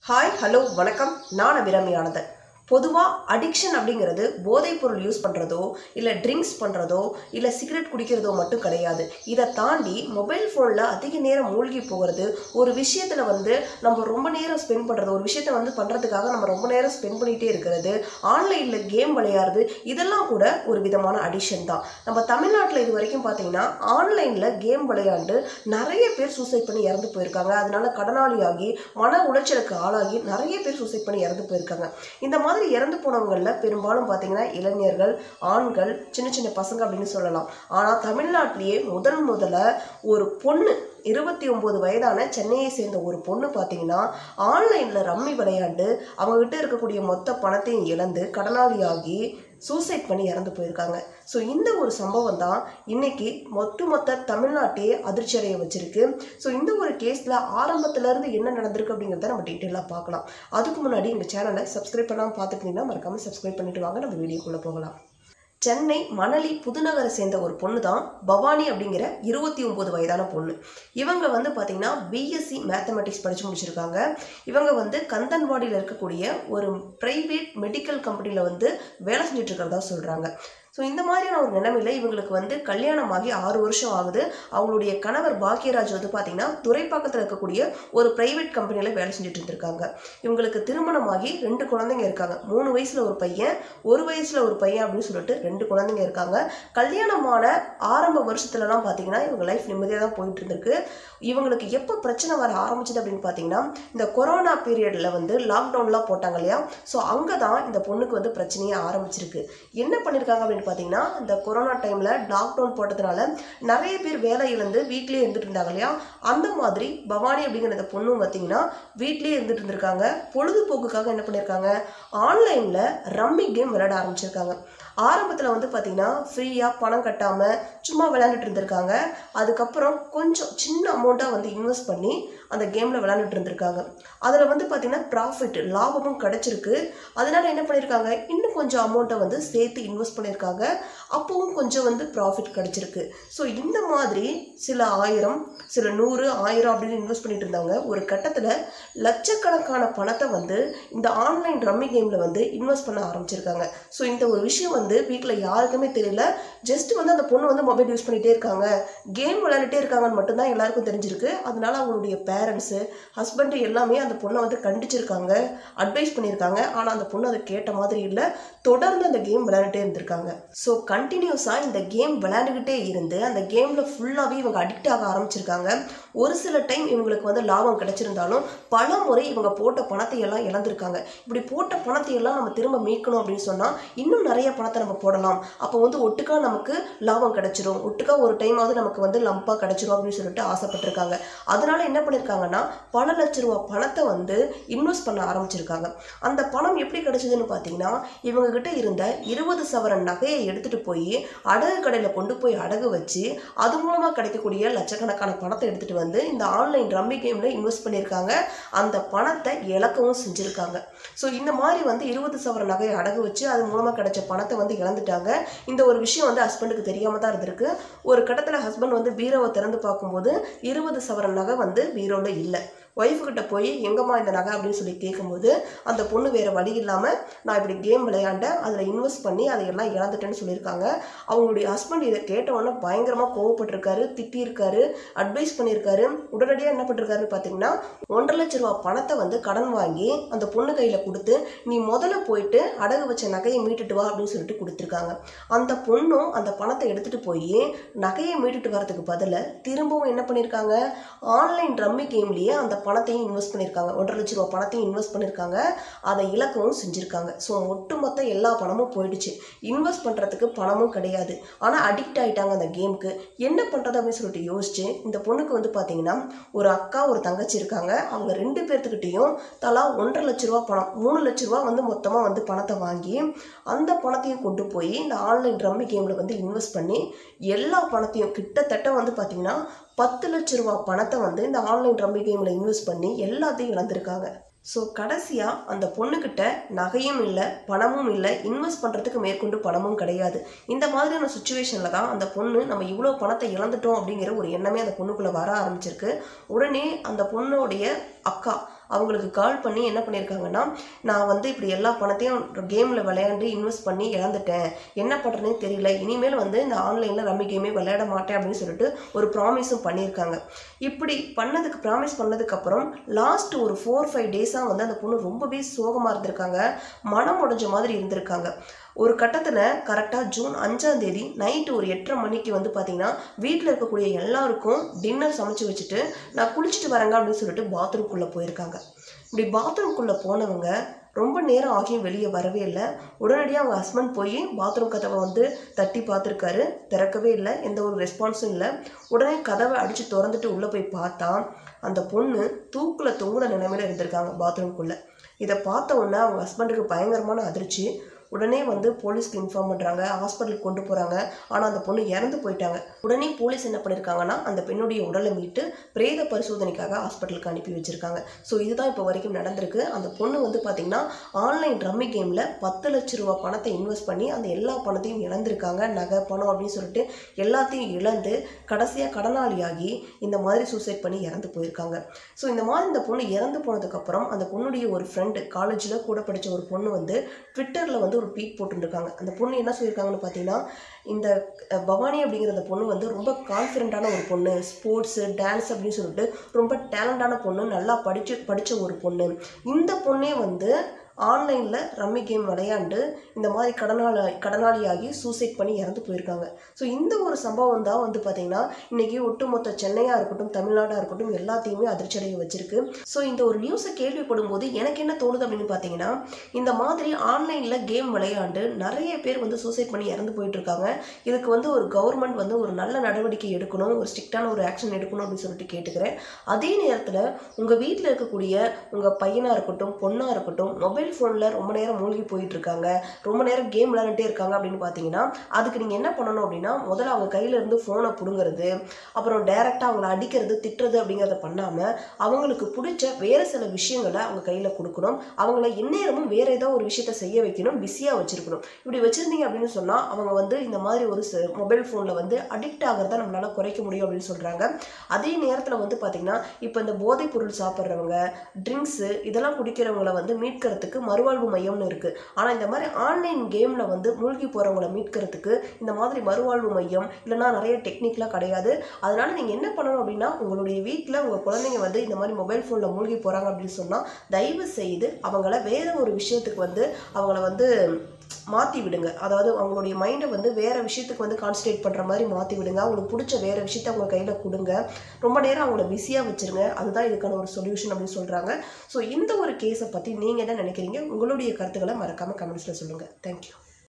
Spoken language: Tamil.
ஹாய் ஹலோ வணக்கம் நான் அபிராமி ஆனந்தன் பொதுவாக அடிக்ஷன் அப்படிங்கிறது போதைப் பொருள் யூஸ் பண்ணுறதோ இல்லை ட்ரிங்க்ஸ் பண்ணுறதோ இல்லை சிகரெட் குடிக்கிறதோ மட்டும் கிடையாது இதை தாண்டி மொபைல் ஃபோனில் அதிக நேரம் மூழ்கி போகிறது ஒரு விஷயத்தில் வந்து நம்ம ரொம்ப நேரம் ஸ்பெண்ட் பண்ணுறது ஒரு விஷயத்தை வந்து பண்ணுறதுக்காக நம்ம ரொம்ப நேரம் ஸ்பெண்ட் பண்ணிகிட்டே இருக்கிறது ஆன்லைனில் கேம் விளையாடுறது இதெல்லாம் கூட ஒரு விதமான அடிக்ஷன் தான் நம்ம தமிழ்நாட்டில் இது வரைக்கும் பார்த்தீங்கன்னா ஆன்லைனில் கேம் விளையாண்டு நிறைய பேர் சூசைட் பண்ணி இறந்து போயிருக்காங்க அதனால கடனாளியாகி மன உளைச்சலுக்கு ஆளாகி நிறைய பேர் சூசைட் பண்ணி இறந்து போயிருக்காங்க இந்த மாதிரி இறந்து போனவங்களில் பெரும்பாலும் பார்த்தீங்கன்னா இளைஞர்கள் ஆண்கள் சின்ன சின்ன பசங்க அப்படின்னு சொல்லலாம் ஆனால் தமிழ்நாட்டிலேயே முதல் முதல்ல ஒரு பொண்ணு இருபத்தி ஒம்பது வயதான சென்னையை சேர்ந்த ஒரு பொண்ணு பார்த்தீங்கன்னா ஆன்லைனில் ரம்மி விளையாண்டு அவங்ககிட்ட இருக்கக்கூடிய மொத்த பணத்தையும் இழந்து கடனாளியாகி சூசைட் பண்ணி இறந்து போயிருக்காங்க ஸோ இந்த ஒரு சம்பவம் தான் இன்னைக்கு ஒட்டுமொத்த தமிழ்நாட்டையே அதிர்ச்சி அடைய வச்சிருக்கு ஸோ இந்த ஒரு கேஸில் ஆரம்பத்துலேருந்து என்ன நடந்திருக்கு அப்படிங்கிறத நம்ம டீட்டெயிலாக பார்க்கலாம் அதுக்கு முன்னாடி எங்கள் சேனலை சப்ஸ்கிரைப் பண்ணாமல் பார்த்துக்கிட்டீங்கன்னா மறக்காமல் சப்ஸ்கிரைப் பண்ணிட்டு வாங்க நம்ம வீடியோக்குள்ளே போகலாம் சென்னை மணலி புதுநகரை சேர்ந்த ஒரு பொண்ணு தான் பவானி அப்படிங்கிற இருபத்தி ஒம்பது வயதான பொண்ணு இவங்க வந்து பார்த்தீங்கன்னா பிஎஸ்சி மேத்தமெட்டிக்ஸ் படித்து முடிச்சிருக்காங்க இவங்க வந்து கந்தன்வாடியில் இருக்கக்கூடிய ஒரு ப்ரைவேட் மெடிக்கல் கம்பெனியில் வந்து வேலை செஞ்சுட்டு இருக்கிறதா சொல்கிறாங்க ஸோ இந்த மாதிரியான ஒரு நிலைமையில் இவங்களுக்கு வந்து கல்யாணமாகி ஆறு வருஷம் ஆகுது அவங்களுடைய கணவர் பாக்கியராஜ் வந்து பார்த்தீங்கன்னா துறைப்பாக்கத்தில் இருக்கக்கூடிய ஒரு ப்ரைவேட் கம்பெனியில் வேலை செஞ்சுட்டு இருந்திருக்காங்க இவங்களுக்கு திருமணமாகி ரெண்டு குழந்தைங்க இருக்காங்க மூணு வயசில் ஒரு பையன் ஒரு வயசில் ஒரு பையன் அப்படின்னு சொல்லிட்டு ரெண்டு குழந்தைங்க இருக்காங்க கல்யாணமான ஆரம்ப வருஷத்துலலாம் பார்த்தீங்கன்னா இவங்க லைஃப் நிம்மதியாக தான் போயிட்டு இருந்திருக்கு இவங்களுக்கு எப்போ பிரச்சனை வர ஆரம்பிச்சது அப்படின்னு பார்த்தீங்கன்னா இந்த கொரோனா பீரியடில் வந்து லாக்டவுன்லாம் போட்டாங்க இல்லையா ஸோ அங்கே தான் இந்த பொண்ணுக்கு வந்து பிரச்சனையே ஆரம்பிச்சிருக்கு என்ன பண்ணியிருக்காங்க அப்படின்னு பார்த்தீங்கன்னா இந்த கொரோனா டைமில் லாக்டவுன் போட்டதுனால நிறைய பேர் வேலை இழந்து வீட்லேயே இருந்துட்டு இருந்தாங்க இல்லையா அந்த மாதிரி பவானி அப்படிங்கிற இந்த பொண்ணும் பார்த்தீங்கன்னா வீட்லேயே இருந்துட்டு இருந்திருக்காங்க பொழுதுபோக்குக்காக என்ன பண்ணியிருக்காங்க ஆன்லைனில் ரம்மி கேம் விளையாட ஆரம்பிச்சிருக்காங்க ஆரம்பத்தில் வந்து பார்த்தீங்கன்னா ஃப்ரீயாக பணம் கட்டாமல் சும்மா விளையாண்டுட்டு இருந்திருக்காங்க அதுக்கப்புறம் கொஞ்சம் சின்ன அமௌண்ட்டாக வந்து இன்வெஸ்ட் பண்ணி அந்த கேமில் விளையாண்டுட்டு இருந்திருக்காங்க அதில் வந்து பார்த்தீங்கன்னா ப்ராஃபிட் லாபமும் கிடச்சிருக்கு அதனால என்ன பண்ணியிருக்காங்க இன்னும் கொஞ்சம் அமௌண்ட்டை வந்து சேர்த்து இன்வெஸ்ட் பண்ணியிருக்காங்க அப்போவும் கொஞ்சம் வந்து ப்ராஃபிட் கிடச்சிருக்கு ஸோ இந்த மாதிரி சில ஆயிரம் சில நூறு ஆயிரம் அப்படின்னு இன்வெஸ்ட் பண்ணிட்டு இருந்தாங்க ஒரு கட்டத்தில் லட்சக்கணக்கான பணத்தை வந்து இந்த ஆன்லைன் ரம்மி கேமில் வந்து இன்வெஸ்ட் பண்ண ஆரம்பிச்சிருக்காங்க ஸோ இந்த ஒரு விஷயம் வந்து வீட்டில் யாருக்குமே தெரியல ஜஸ்ட் வந்து அந்த பொண்ணு வந்து மொபைல் யூஸ் பண்ணிகிட்டே இருக்காங்க கேம் விளையாண்டுட்டே இருக்காங்கன்னு மட்டும்தான் எல்லாருக்கும் தெரிஞ்சிருக்கு அதனால அவங்களுடைய பேரண்ட்ஸு ஹஸ்பண்டு எல்லாமே அந்த பொண்ணை வந்து கண்டிச்சிருக்காங்க அட்வைஸ் பண்ணியிருக்காங்க ஆனால் அந்த பொண்ணு அதை கேட்ட மாதிரி இல்லை தொடர்ந்து அந்த கேம் விளையாண்டுட்டே இருந்திருக்காங்க ஸோ கண்டினியூஸாக இந்த கேம் விளையாண்டுக்கிட்டே இருந்து அந்த கேமில் ஃபுல்லாகவே இவங்க அடிக்ட் ஆக ஆரம்பிச்சிருக்காங்க ஒரு சில டைம் இவங்களுக்கு வந்து லாபம் கிடைச்சிருந்தாலும் பல முறை இவங்க போட்ட பணத்தை எல்லாம் இழந்திருக்காங்க இப்படி போட்ட பணத்தை எல்லாம் நம்ம திரும்ப மீட்கணும் அப்படின்னு சொன்னால் இன்னும் நிறைய பணத்தை நம்ம போடலாம் அப்போ வந்து ஒட்டுக்கா நமக்கு லாபம் கிடைச்சிரும் ஒட்டுக்கா ஒரு டைமாவது நமக்கு வந்து லம்பாக கிடைச்சிரும் அப்படின்னு சொல்லிட்டு ஆசைப்பட்டிருக்காங்க அதனால என்ன பண்ணியிருக்காங்கன்னா பல லட்ச ரூபா பணத்தை வந்து இன்வெஸ்ட் பண்ண ஆரம்பிச்சிருக்காங்க அந்த பணம் எப்படி கிடைச்சதுன்னு பார்த்தீங்கன்னா இவங்க கிட்ட இருந்த இருபது சவரன் நகையை எடுத்துட்டு போய் அடகு கடையில் கொண்டு போய் அடகு வச்சு அது மூலமாக கிடைக்கக்கூடிய லட்சக்கணக்கான பணத்தை எடுத்துட்டு வந்து இந்த ஆன்லைன் ரம்மி கேமில் இன்வெஸ்ட் பண்ணியிருக்காங்க அந்த பணத்தை இழக்கவும் செஞ்சுருக்காங்க ஸோ இந்த மாதிரி வந்து இருபது சவரன் நகையை அடகு வச்சு அது மூலமாக கிடைச்ச பணத்தை வந்து இழந்துட்டாங்க இந்த ஒரு விஷயம் வந்து ஹஸ்பண்டுக்கு தெரியாமல் தான் இருந்திருக்கு ஒரு கட்டத்தில் ஹஸ்பண்ட் வந்து பீரோவை திறந்து பார்க்கும்போது இருபது சவரன் நகை வந்து பீரோவில் இல்லை ஒய்ஃபு கிட்ட போய் எங்கம்மா இந்த நகை அப்படின்னு சொல்லி கேட்கும்போது அந்த பொண்ணு வேறு வழி இல்லாமல் நான் இப்படி கேம் விளையாண்டேன் அதில் இன்வெஸ்ட் பண்ணி அதை எல்லாம் இழந்துட்டேன்னு சொல்லியிருக்காங்க அவங்களுடைய ஹஸ்பண்ட் இதை கேட்ட உடனே பயங்கரமாக கோவப்பட்டிருக்காரு திட்டியிருக்காரு அட்வைஸ் பண்ணியிருக்காரு உடனடியாக என்ன பண்ணிருக்காருன்னு பார்த்தீங்கன்னா ஒன்றரை லட்ச ரூபா பணத்தை வந்து கடன் வாங்கி அந்த பொண்ணு கையில் கொடுத்து நீ முதல்ல போயிட்டு அடகு வச்ச நகையை மீட்டுட்டு வா அப்படின்னு சொல்லிட்டு கொடுத்துருக்காங்க அந்த பொண்ணும் அந்த பணத்தை எடுத்துகிட்டு போய் நகையை மீட்டுட்டு வரதுக்கு பதிலாக திரும்பவும் என்ன பண்ணியிருக்காங்க ஆன்லைன் ரம்மி கேம்லேயே அந்த பணத்தையும் இன்வெஸ்ட் பண்ணியிருக்காங்க ஒன்றரை லட்ச ரூபா பணத்தையும் இன்வெஸ்ட் பண்ணியிருக்காங்க அதை இழக்கவும் செஞ்சுருக்காங்க ஸோ ஒட்டுமொத்த எல்லா பணமும் போயிடுச்சு இன்வெஸ்ட் பண்ணுறதுக்கு பணமும் கிடையாது ஆனால் அடிக்ட் ஆகிட்டாங்க அந்த கேமுக்கு என்ன பண்ணுறது அப்படின்னு சொல்லிட்டு யோசிச்சு இந்த பொண்ணுக்கு வந்து பார்த்தீங்கன்னா ஒரு அக்கா ஒரு தங்கச்சி இருக்காங்க அவங்க ரெண்டு பேர்த்துக்கிட்டேயும் தலா ஒன்றரை லட்ச ரூபா பணம் மூணு லட்ச ரூபா வந்து மொத்தமாக வந்து பணத்தை வாங்கி அந்த பணத்தையும் கொண்டு போய் இந்த ஆன்லைன் ரம்மி கேமில் வந்து இன்வெஸ்ட் பண்ணி எல்லா பணத்தையும் கிட்டத்தட்ட வந்து பார்த்தீங்கன்னா பத்து லட்ச ரூபா பணத்தை வந்து இந்த ஆன்லைன் ரம்மி கேமில் இன்வெஸ்ட் பண்ணி எல்லாத்தையும் இழந்திருக்காங்க ஸோ கடைசியாக அந்த பொண்ணுக்கிட்ட நகையும் இல்லை பணமும் இல்லை இன்வெஸ்ட் பண்ணுறதுக்கு மேற்கொண்டு பணமும் கிடையாது இந்த மாதிரியான சுச்சுவேஷனில் தான் அந்த பொண்ணு நம்ம இவ்வளோ பணத்தை இழந்துட்டோம் அப்படிங்கிற ஒரு எண்ணமே அந்த பொண்ணுக்குள்ளே வர ஆரம்பிச்சிருக்கு உடனே அந்த பொண்ணுடைய அக்கா அவங்களுக்கு கால் பண்ணி என்ன பண்ணியிருக்காங்கன்னா நான் வந்து இப்படி எல்லா பணத்தையும் கேமில் விளையாண்டு இன்வெஸ்ட் பண்ணி இழந்துட்டேன் என்ன பண்ணுறதுனே தெரியல இனிமேல் வந்து இந்த ஆன்லைனில் ரம்மி கேமே விளையாட மாட்டேன் அப்படின்னு சொல்லிட்டு ஒரு ப்ராமிஸும் பண்ணியிருக்காங்க இப்படி பண்ணதுக்கு ப்ராமிஸ் பண்ணதுக்கப்புறம் லாஸ்ட் ஒரு ஃபோர் ஃபைவ் டேஸாக வந்து அந்த பொண்ணு ரொம்பவே சோகமாக இருந்திருக்காங்க மனம் உடைஞ்ச மாதிரி இருந்திருக்காங்க ஒரு கட்டத்தில் கரெக்டாக ஜூன் அஞ்சாம் தேதி நைட்டு ஒரு எட்டரை மணிக்கு வந்து பார்த்தீங்கன்னா வீட்டில் இருக்கக்கூடிய எல்லாருக்கும் டின்னர் சமைச்சு வச்சுட்டு நான் குளிச்சுட்டு வரேங்க அப்படின்னு சொல்லிட்டு பாத்ரூம்குள்ளே போயிருக்காங்க இப்படி பாத்ரூம்குள்ளே போனவங்க ரொம்ப நேரம் ஆகியும் வெளியே வரவே இல்லை உடனடியாக அவங்க ஹஸ்பண்ட் போய் பாத்ரூம் கதவை வந்து தட்டி பார்த்துருக்காரு திறக்கவே இல்லை எந்த ஒரு ரெஸ்பான்ஸும் இல்லை உடனே கதவை அடித்து திறந்துட்டு உள்ளே போய் பார்த்தா அந்த பொண்ணு தூக்கில் தொங்குன நிலைமையில இருந்திருக்காங்க பாத்ரூம்குள்ளே இதை பார்த்த உடனே அவங்க ஹஸ்பண்டுக்கு பயங்கரமான அதிர்ச்சி உடனே வந்து போலீஸ்க்கு இன்ஃபார்ம் பண்ணுறாங்க ஹாஸ்பிட்டலுக்கு கொண்டு போகிறாங்க ஆனால் அந்த பொண்ணு இறந்து போயிட்டாங்க உடனே போலீஸ் என்ன பண்ணியிருக்காங்கன்னா அந்த பெண்ணுடைய உடலை மீட்டு பிரேத பரிசோதனைக்காக ஹாஸ்பிட்டலுக்கு அனுப்பி வச்சிருக்காங்க ஸோ இதுதான் இப்போ வரைக்கும் நடந்திருக்கு அந்த பொண்ணு வந்து பார்த்திங்கன்னா ஆன்லைன் ரம்மி கேமில் பத்து லட்ச ரூபா பணத்தை இன்வெஸ்ட் பண்ணி அந்த எல்லா பணத்தையும் இழந்திருக்காங்க நகை பணம் அப்படின்னு சொல்லிட்டு எல்லாத்தையும் இழந்து கடைசியாக கடனாளியாகி இந்த மாதிரி சூசைட் பண்ணி இறந்து போயிருக்காங்க ஸோ இந்த மாதிரி இந்த பொண்ணு இறந்து போனதுக்கப்புறம் அந்த பொண்ணுடைய ஒரு ஃப்ரெண்டு காலேஜில் கூட படித்த ஒரு பொண்ணு வந்து ட்விட்டரில் வந்து ஒரு ட்வீட் போட்டுருக்காங்க அந்த பொண்ணு என்ன சொல்லியிருக்காங்கன்னு பார்த்தீங்கன்னா இந்த அஹ், பவானி அப்படிங்கிற அந்த பொண்ணு வந்து ரொம்ப கான்ஃபிடென்ட்டான ஒரு பொண்ணு ஸ்போர்ட்ஸு டான்ஸ் அப்படின்னு சொல்லிட்டு ரொம்ப டேலண்டான பொண்ணு நல்லா படிச்சு படித்த ஒரு பொண்ணு இந்த பொண்ணே வந்து ஆன்லைனில் ரம்மி கேம் விளையாண்டு இந்த மாதிரி கடனாளி கடனாளியாகி சூசைட் பண்ணி இறந்து போயிருக்காங்க ஸோ இந்த ஒரு சம்பவம் தான் வந்து பார்த்திங்கன்னா இன்றைக்கி ஒட்டுமொத்த சென்னையாக இருக்கட்டும் தமிழ்நாடாக இருக்கட்டும் எல்லாத்தையுமே அதிர்ச்சியடைய வச்சிருக்கு ஸோ இந்த ஒரு நியூஸை கேள்விப்படும் போது எனக்கு என்ன தோணுது அப்படின்னு பார்த்தீங்கன்னா இந்த மாதிரி ஆன்லைனில் கேம் விளையாண்டு நிறைய பேர் வந்து சூசைட் பண்ணி இறந்து போயிட்டு இருக்காங்க இதுக்கு வந்து ஒரு கவர்மெண்ட் வந்து ஒரு நல்ல நடவடிக்கை எடுக்கணும் ஒரு ஸ்ட்ரிக்டான ஒரு ஆக்ஷன் எடுக்கணும் அப்படின்னு சொல்லிட்டு கேட்டுக்கிறேன் அதே நேரத்தில் உங்கள் வீட்டில் இருக்கக்கூடிய உங்கள் பையனாக இருக்கட்டும் பொண்ணாக இருக்கட்டும் மொபைல் ஃபோனில் ரொம்ப நேரம் மூழ்கி போயிட்டு இருக்காங்க ரொம்ப நேரம் கேம் விளையாண்டுட்டே இருக்காங்க அப்படின்னு பார்த்தீங்கன்னா அதுக்கு நீங்கள் என்ன பண்ணணும் அப்படின்னா முதல்ல அவங்க கையில இருந்து ஃபோனை பிடுங்கிறது அப்புறம் டைரெக்டாக அவங்கள அடிக்கிறது திட்டுறது அப்படிங்கிறத பண்ணாமல் அவங்களுக்கு பிடிச்ச வேறு சில விஷயங்களை அவங்க கையில் கொடுக்கணும் அவங்கள எந்நேரமும் வேற ஏதோ ஒரு விஷயத்த செய்ய வைக்கணும் பிஸியாக வச்சிருக்கணும் இப்படி வச்சிருந்தீங்க அப்படின்னு சொன்னால் அவங்க வந்து இந்த மாதிரி ஒரு மொபைல் ஃபோனில் வந்து அடிக்ட் ஆகிறத நம்மளால குறைக்க முடியும் அப்படின்னு சொல்கிறாங்க அதே நேரத்தில் வந்து பார்த்திங்கன்னா இப்போ இந்த போதைப் பொருள் சாப்பிட்றவங்க ட்ரிங்க்ஸு இதெல்லாம் குடிக்கிறவங்கள வந்து மீட்கிறதுக்கு மறுவாழ்வு மையம்னு இருக்குது ஆனால் இந்த மாதிரி ஆன்லைன் கேமில் வந்து மூழ்கி போகிறவங்கள மீட்கிறதுக்கு இந்த மாதிரி மறுவாழ்வு மையம் இல்லைன்னா நிறைய டெக்னிக்லாம் கிடையாது அதனால நீங்கள் என்ன பண்ணணும் அப்படின்னா உங்களுடைய வீட்டில் உங்கள் குழந்தைங்க வந்து இந்த மாதிரி மொபைல் ஃபோனில் மூழ்கி போகிறாங்க அப்படின்னு சொன்னால் தயவு செய்து அவங்கள வேற ஒரு விஷயத்துக்கு வந்து அவங்கள வந்து மாற்றி விடுங்க அதாவது அவங்களுடைய மைண்டை வந்து வேறு விஷயத்துக்கு வந்து கான்சன்ட்ரேட் பண்ணுற மாதிரி மாற்றி விடுங்க அவங்களுக்கு பிடிச்ச வேறு விஷயத்த அவங்க கையில் கொடுங்க ரொம்ப நேரம் அவங்கள பிஸியாக வச்சுருங்க அதுதான் இதுக்கான ஒரு சொல்யூஷன் அப்படின்னு சொல்கிறாங்க ஸோ இந்த ஒரு கேஸை பற்றி நீங்கள் என்ன நினைக்கிறீங்க உங்களுடைய கருத்துக்களை மறக்காமல் கமெண்ட்ஸில் சொல்லுங்கள் தேங்க்யூ